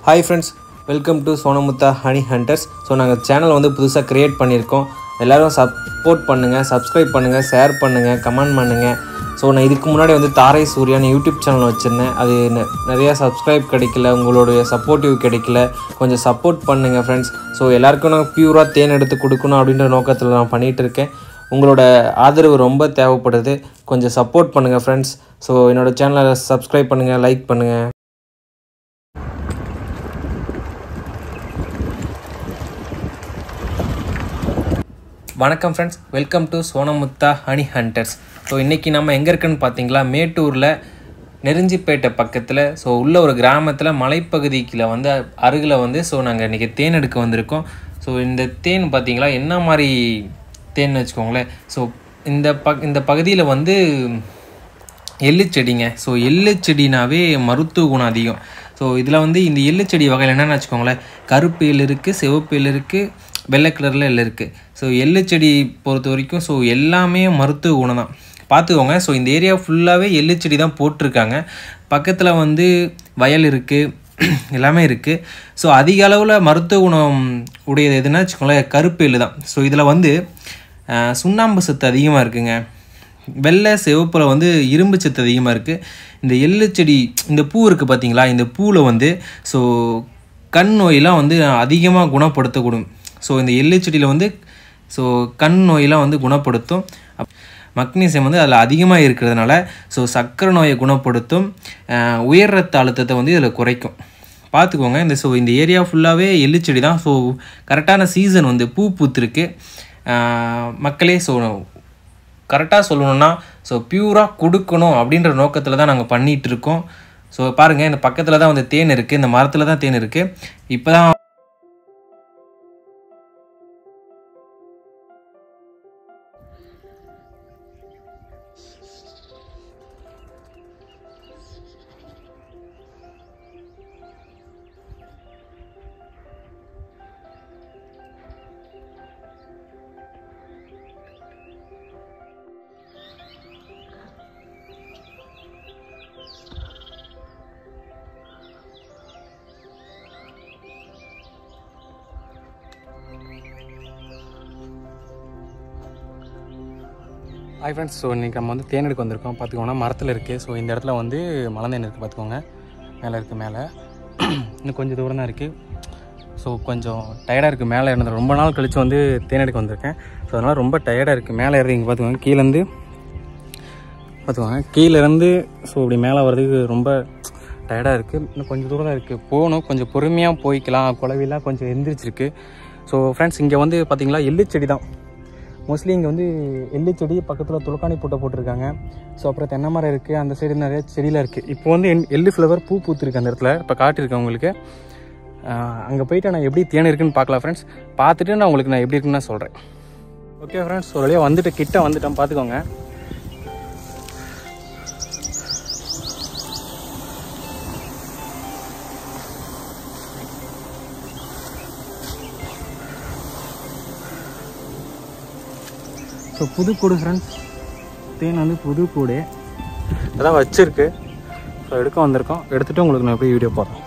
hi friends welcome to Sonamutha honey hunters so நாங்கள் channel வந்து புதுசாக க்ரியேட் பண்ணியிருக்கோம் எல்லோரும் சப்போர்ட் பண்ணுங்கள் சப்ஸ்கிரைப் பண்ணுங்கள் ஷேர் பண்ணுங்கள் கமெண்ட் பண்ணுங்கள் ஸோ நான் இதுக்கு முன்னாடி வந்து தாரை சூர்யான்னு யூடியூப் சேனல் வச்சுருந்தேன் அது நெ- நிறையா சப்ஸ்கிரைப் கிடைக்கல உங்களுடைய சப்போர்ட்டிவ் கிடைக்கல கொஞ்சம் சப்போர்ட் பண்ணுங்கள் ஃப்ரெண்ட்ஸ் ஸோ எல்லாருக்கும் நான் பியூராக தேன் எடுத்து கொடுக்கணும் அப்படின்ற நோக்கத்தில் நான் பண்ணிகிட்டு இருக்கேன் உங்களோட ஆதரவு ரொம்ப தேவைப்படுது கொஞ்சம் சப்போர்ட் பண்ணுங்கள் ஃப்ரெண்ட்ஸ் ஸோ என்னோடய சேனலை சப்ஸ்கிரைப் பண்ணுங்கள் லைக் பண்ணுங்கள் வணக்கம் friends welcome to Sonamutha honey hunters so இன்றைக்கி நம்ம எங்கே இருக்குன்னு பார்த்தீங்களா மேட்டூரில் நெருஞ்சிப்பேட்டை பக்கத்தில் ஸோ உள்ள ஒரு கிராமத்தில் மலைப்பகுதிக்குள்ள வந்து அருகில் வந்து ஸோ நாங்கள் இன்றைக்கி தேன் எடுக்க வந்திருக்கோம் ஸோ இந்த தேன் பார்த்தீங்களா என்ன மாதிரி தேன் வச்சுக்கோங்களேன் ஸோ இந்த ப இந்த பகுதியில் வந்து எள்ளு செடிங்க ஸோ எள்ளு செடினாவே மருத்துவ குணம் அதிகம் ஸோ இதில் வந்து இந்த எள்ளு செடி வகையில் என்னென்னு வச்சுக்கோங்களேன் கருப்பு எள் இருக்குது சிவப்பு எள் இருக்குது வெள்ளை கலரில் எள் இருக்குது ஸோ எள்ளு செடி பொறுத்த வரைக்கும் ஸோ எல்லாமே மருத்துவ குணம் தான் பார்த்துக்கோங்க ஸோ இந்த ஏரியா ஃபுல்லாகவே எள்ளு செடி தான் போட்டிருக்காங்க பக்கத்தில் வந்து வயல் இருக்குது எல்லாமே இருக்குது ஸோ அதிக அளவில் மருத்துவ குணம் உடையது எதுனா வச்சுக்கோங்களேன் கருப்பு எள்ளு தான் ஸோ இதில் வந்து அஹ், சுண்ணாம்பு சத்து அதிகமாக இருக்குங்க வெள்ளை சிவப்பில் வந்து இரும்பு சத்து அதிகமாக இருக்குது இந்த எள்ளு செடி இந்த பூ இருக்குது பார்த்தீங்களா இந்த பூவில் வந்து ஸோ கண் நோயெல்லாம் வந்து அதிகமாக குணப்படுத்தக்கூடும் ஸோ இந்த எள்ளு செடியில் வந்து ஸோ கண் நோயெல்லாம் வந்து குணப்படுத்தும் அப்- மக்னீசியம் வந்து அதில் அதிகமாக இருக்கிறதுனால ஸோ சர்க்கரை நோயை குணப்படுத்தும் அஹ், உயர் ரத்த அழுத்தத்தை வந்து இதில் குறைக்கும் பார்த்துக்கோங்க இந்த ஸோ இந்த ஏரியா ஃபுல்லாகவே எள்ளு செடி தான் ஸோ கரெக்டான சீசன் வந்து பூ பூத்துருக்கு அஹ், மக்களே ஸோ கரெக்டாக சொல்லணும்னா ஸோ பியூராக கொடுக்கணும் அப்படின்ற நோக்கத்தில் தான் நாங்கள் பண்ணிகிட்டு இருக்கோம் ஸோ பாருங்கள் இந்த பக்கத்தில் தான் வந்து தேன் இருக்குது இந்த மரத்தில் தான் தேன் இருக்குது இப்போ தான் ஹாய் ஃப்ரெண்ட்ஸ் ஸோ இன்றைக்கி நம்ம வந்து தேன் எடுக்க வந்திருக்கோம் பார்த்துக்கோங்கன்னா மரத்தில் இருக்குது ஸோ இந்த இடத்துல வந்து மலந்தேன் இருக்குது பார்த்துக்கோங்க மேலே இருக்குது மேலே இன்னும் கொஞ்சம் தூரம் தான் இருக்குது ஸோ கொஞ்சம் டயர்டாக இருக்குது மேலே இருந்தது ரொம்ப நாள் கழித்து வந்து தேன் எடுக்க வந்திருக்கேன் ஸோ அதனால் ரொம்ப டயர்டாக இருக்குது மேலே ஏறது இங்கே பார்த்துக்கோங்க கீழேருந்து பார்த்துக்கோங்க கீழேருந்து ஸோ இப்படி மேலே வர்றதுக்கு ரொம்ப டயர்டாக இருக்குது இன்னும் கொஞ்சம் தூரம் தான் இருக்குது போகணும் கொஞ்சம் பொறுமையாக போய்க்கலாம் குழவிலாம் கொஞ்சம் எந்திரிச்சிருக்கு ஸோ ஃப்ரெண்ட்ஸ் இங்கே வந்து பார்த்தீங்களா எள்ளு செடி தான் மோஸ்ட்லி இங்கே வந்து எள்ளு செடி பக்கத்தில் துளக்காணி பூட்டை போட்டிருக்காங்க ஸோ அப்புறம் தென்னை மரம் இருக்குது அந்த சைடு நிறைய செடியெலாம் இருக்குது இப்போ வந்து என் எள்ளு ஃப்ளவர் பூ பூத்துருக்கு அந்த இடத்துல இப்போ காட்டியிருக்கேன் உங்களுக்கு அங்கே போயிட்டு நான் எப்படி தேன் இருக்குன்னு பார்க்கலாம் ஃப்ரெண்ட்ஸ் பார்த்துட்டு நான் உங்களுக்கு நான் எப்படி இருக்குன்னு நான் சொல்கிறேன் ஓகே ஃப்ரெண்ட்ஸ் ஒரு வழியாக வந்துட்டு கிட்ட வந்துட்டேன் பார்த்துக்கோங்க ஸோ புது கூடு ஃப்ரெண்ட்ஸ் தேன் வந்து புது கூடு அதான் வச்சிருக்கு ஸோ எடுக்க வந்திருக்கோம் எடுத்துகிட்டு உங்களுக்கு நான் எப்படி வீடியோ போடுறேன்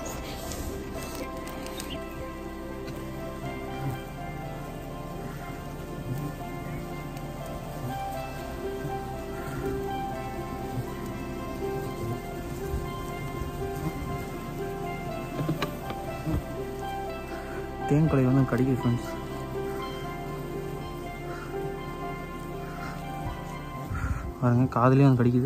தேன் கொலை வந்து கடிக்குது ஃப்ரெண்ட்ஸ் பாருங்க காதுலேயும் வந்து கடிக்குது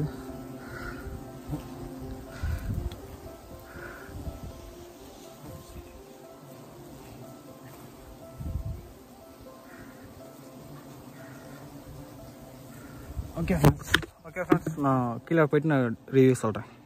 ஓகே ஃப்ரெண்ட்ஸ் ஓகே ஃப்ரெண்ட்ஸ் நான் கீழே போயிட்டு நான் ரிவ்யூ சொல்கிறேன்